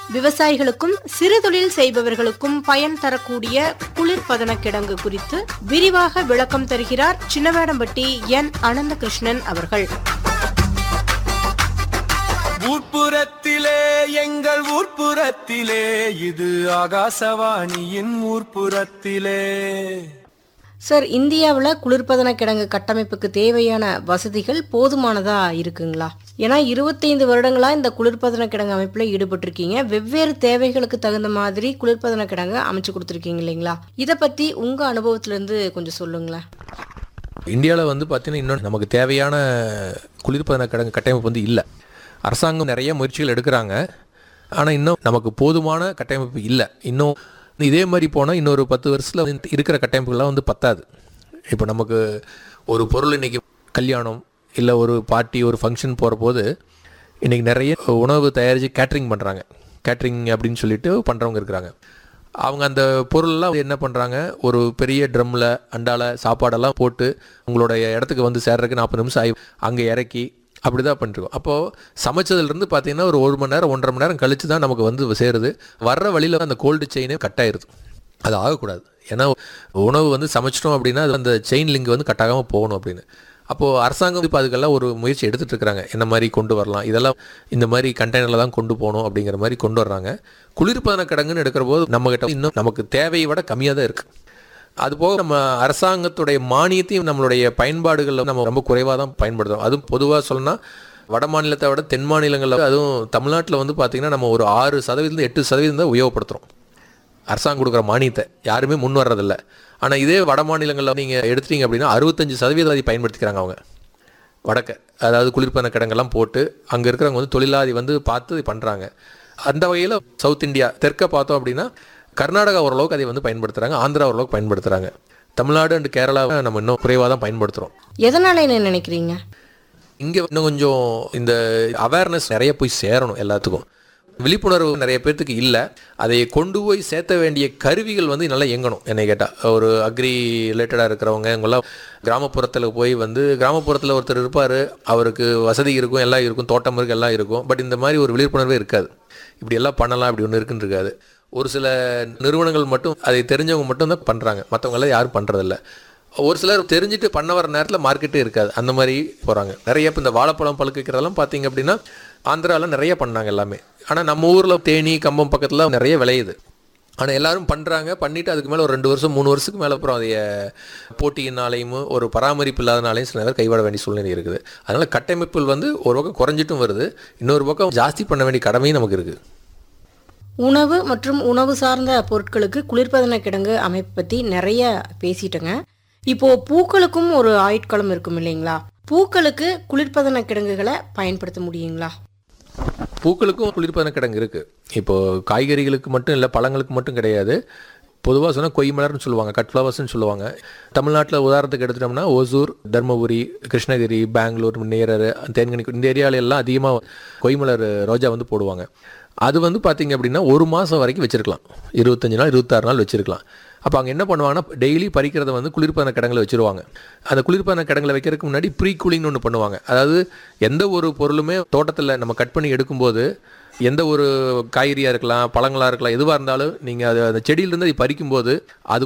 விவசாயிகளுக்கும் சிறுதொழில் செய்பவர்களுக்கும் பயன் தரக்கூடிய குளிர்பதன கிடங்கு குறித்து விரிவாக விளக்கம் தருகிறார் சின்னவேடம்பட்டி என் அனந்தகிருஷ்ணன் அவர்கள் ஊர்ப்புறத்திலே எங்கள் ஊர்ப்புறத்திலே இது ஆகாசவாணியின் ஊர்ப்புறத்திலே சார் இந்தியாவில் குளிர்பதன கிடங்கு கட்டமைப்புக்கு தேவையான வசதிகள் போதுமானதா இருக்குங்களா ஏன்னா இருபத்தைந்து வருடங்களா இந்த குளிர்பதன கிடங்கு அமைப்புல ஈடுபட்டிருக்கீங்க வெவ்வேறு தேவைகளுக்கு தகுந்த மாதிரி குளிர்பதன கிடங்கு அமைச்சு கொடுத்துருக்கீங்க இல்லைங்களா இதை பத்தி உங்க அனுபவத்துல இருந்து கொஞ்சம் சொல்லுங்களேன் இந்தியாவில் வந்து பார்த்தீங்கன்னா இன்னும் நமக்கு தேவையான குளிர்பதன கிடங்கு கட்டமைப்பு வந்து இல்லை அரசாங்கம் நிறைய முயற்சிகள் எடுக்கிறாங்க ஆனால் இன்னும் நமக்கு போதுமான கட்டமைப்பு இல்லை இன்னும் இதே மாதிரி போனால் இன்னொரு பத்து வருஷத்தில் இருக்கிற கட்டமைப்புகள்லாம் வந்து பத்தாது இப்போ நமக்கு ஒரு பொருள் இன்றைக்கி கல்யாணம் இல்லை ஒரு பார்ட்டி ஒரு ஃபங்க்ஷன் போகிற போது இன்றைக்கி நிறைய உணவு தயாரித்து கேட்ரிங் பண்ணுறாங்க கேட்ரிங் அப்படின்னு சொல்லிட்டு பண்ணுறவங்க இருக்கிறாங்க அவங்க அந்த பொருள்லாம் என்ன பண்ணுறாங்க ஒரு பெரிய ட்ரம்மில் அண்டால சாப்பாடெல்லாம் போட்டு உங்களுடைய இடத்துக்கு வந்து சேர்றதுக்கு நாற்பது நிமிஷம் ஆகி அங்கே இறக்கி அப்படி தான் பண்ணிருக்கோம் அப்போது சமைச்சதுலேருந்து பார்த்தீங்கன்னா ஒரு ஒரு மணி நேரம் ஒன்றரை மணி நேரம் கழித்து தான் நமக்கு வந்து சேருது வர்ற வழியில் அந்த கோல்டு செயினே கட் ஆயிருது அது ஆகக்கூடாது ஏன்னா உணவு வந்து சமைச்சிட்டோம் அப்படின்னா அது அந்த செயின் லிங்க் வந்து கட் ஆகாமல் போகணும் அப்படின்னு அப்போது அரசாங்கம் இப்போ அதுக்கெல்லாம் ஒரு முயற்சி எடுத்துகிட்டு இருக்கிறாங்க என்ன மாதிரி கொண்டு வரலாம் இதெல்லாம் இந்த மாதிரி கண்டெய்னரில் தான் கொண்டு போகணும் அப்படிங்கிற மாதிரி கொண்டு வர்றாங்க குளிர்பதன கிடங்குன்னு எடுக்கிற போது நம்மகிட்ட இன்னும் நமக்கு தேவையை விட கம்மியாக தான் இருக்குது அதுபோக நம்ம அரசாங்கத்துடைய மானியத்தையும் நம்மளுடைய பயன்பாடுகளில் நம்ம ரொம்ப குறைவாக தான் பயன்படுத்துகிறோம் அதுவும் பொதுவாக சொல்லணும்னா வட மாநிலத்தை விட தென் மாநிலங்களில் அதுவும் தமிழ்நாட்டில் வந்து பார்த்திங்கன்னா நம்ம ஒரு ஆறு சதவீதம் எட்டு சதவீதம் தான் உபயோகப்படுத்துகிறோம் அரசாங்கம் கொடுக்குற மானியத்தை யாருமே முன் வர்றதில்ல ஆனால் இதே வட மாநிலங்களில் நீங்கள் எடுத்துட்டீங்க அப்படின்னா அறுபத்தஞ்சு சதவீதம் அதை பயன்படுத்திக்கிறாங்க அவங்க வடக்க அதாவது குளிர்பதன கிடங்கெல்லாம் போட்டு அங்கே இருக்கிறவங்க வந்து தொழிலாதி வந்து பார்த்து பண்ணுறாங்க அந்த வகையில் சவுத் இந்தியா தெற்க பார்த்தோம் அப்படின்னா கர்நாடகா ஓரளவுக்கு அதை வந்து பயன்படுத்துகிறாங்க ஆந்திரா ஓரளவுக்கு பயன்படுத்துகிறாங்க தமிழ்நாடு அண்ட் கேரளாவை நம்ம இன்னும் குறைவாக தான் பயன்படுத்துகிறோம் எதனால என்ன நினைக்கிறீங்க இங்கே இன்னும் கொஞ்சம் இந்த அவேர்னஸ் நிறைய போய் சேரணும் எல்லாத்துக்கும் விழிப்புணர்வு நிறைய பேர்த்துக்கு இல்லை அதை கொண்டு போய் சேர்த்த வேண்டிய கருவிகள் வந்து நல்லா இயங்கணும் என்னை கேட்டால் ஒரு அக்ரி ரிலேட்டடாக இருக்கிறவங்க இவங்கெல்லாம் கிராமப்புறத்தில் போய் வந்து கிராமப்புறத்தில் ஒருத்தர் இருப்பார் அவருக்கு வசதி இருக்கும் எல்லாம் இருக்கும் தோட்டம் இருக்கு எல்லாம் இருக்கும் பட் இந்த மாதிரி ஒரு விழிப்புணர்வே இருக்காது இப்படி எல்லாம் பண்ணலாம் இப்படி ஒன்று இருக்குன்னு இருக்காது ஒரு சில நிறுவனங்கள் மட்டும் அதை தெரிஞ்சவங்க மட்டும் தான் பண்ணுறாங்க மற்றவங்களாம் யாரும் பண்ணுறதில்ல ஒரு சிலர் தெரிஞ்சுட்டு பண்ண வர நேரத்தில் மார்க்கெட்டே இருக்காது அந்த மாதிரி போகிறாங்க நிறைய இப்போ இந்த வாழைப்பழம் பழுக்க வைக்கிறதெல்லாம் பார்த்தீங்க அப்படின்னா ஆந்திராவில் நிறைய பண்ணாங்க எல்லாமே ஆனால் நம்ம ஊரில் தேனி கம்பம் பக்கத்தில் நிறைய விளையுது ஆனால் எல்லாரும் பண்ணுறாங்க பண்ணிவிட்டு அதுக்கு மேலே ஒரு ரெண்டு வருஷம் மூணு வருஷத்துக்கு மேலே அப்புறம் அதைய போட்டியினாலையும் ஒரு பராமரிப்பு இல்லாதனாலையும் சில நேரம் கைவிட வேண்டிய சூழ்நிலை இருக்குது அதனால் கட்டமைப்புகள் வந்து ஒரு பக்கம் குறைஞ்சிட்டும் வருது இன்னொரு பக்கம் ஜாஸ்தி பண்ண வேண்டிய கடமையும் நமக்கு இருக்குது உணவு மற்றும் உணவு சார்ந்த பொருட்களுக்கு குளிர்பதன கிடங்கு அமைப்பு பத்தி நிறைய பேசிட்டோங்க இப்போ பூக்களுக்கும் ஒரு ஆயுட்காலம் இருக்கும் இல்லைங்களா பூக்களுக்கு குளிர்பதன கிடங்குகளை பயன்படுத்த முடியுங்களா பூக்களுக்கும் குளிர்பதன கிடங்கு இருக்குது இப்போது காய்கறிகளுக்கு மட்டும் இல்லை பழங்களுக்கு மட்டும் கிடையாது பொதுவாக சொன்னால் கொய் மலர்னு சொல்லுவாங்க கட் ஃப்ளவர்ஸ்னு சொல்லுவாங்க தமிழ்நாட்டில் உதாரணத்துக்கு எடுத்துட்டோம்னா ஒசூர் தர்மபுரி கிருஷ்ணகிரி பெங்களூர் நேரர் தேன்கனி இந்த ஏரியால எல்லாம் அதிகமாக கொய்மலர் ரோஜா வந்து போடுவாங்க அது வந்து பார்த்திங்க அப்படின்னா ஒரு மாதம் வரைக்கும் வச்சுருக்கலாம் இருபத்தஞ்சு நாள் இருபத்தாறு நாள் வச்சுருக்கலாம் அப்போ அங்கே என்ன பண்ணுவாங்கன்னா டெய்லி பறிக்கிறத வந்து குளிர்பதன கிடங்குல வச்சுருவாங்க அந்த குளிர்பதன கிடங்குல வைக்கிறதுக்கு முன்னாடி ப்ரீ கூலிங்னு ஒன்று பண்ணுவாங்க அதாவது எந்த ஒரு பொருளுமே தோட்டத்தில் நம்ம கட் பண்ணி எடுக்கும்போது எந்த ஒரு காய்கறியாக இருக்கலாம் பழங்களாக இருக்கலாம் எதுவாக இருந்தாலும் நீங்கள் அது அந்த செடியிலேருந்து அதை பறிக்கும்போது அது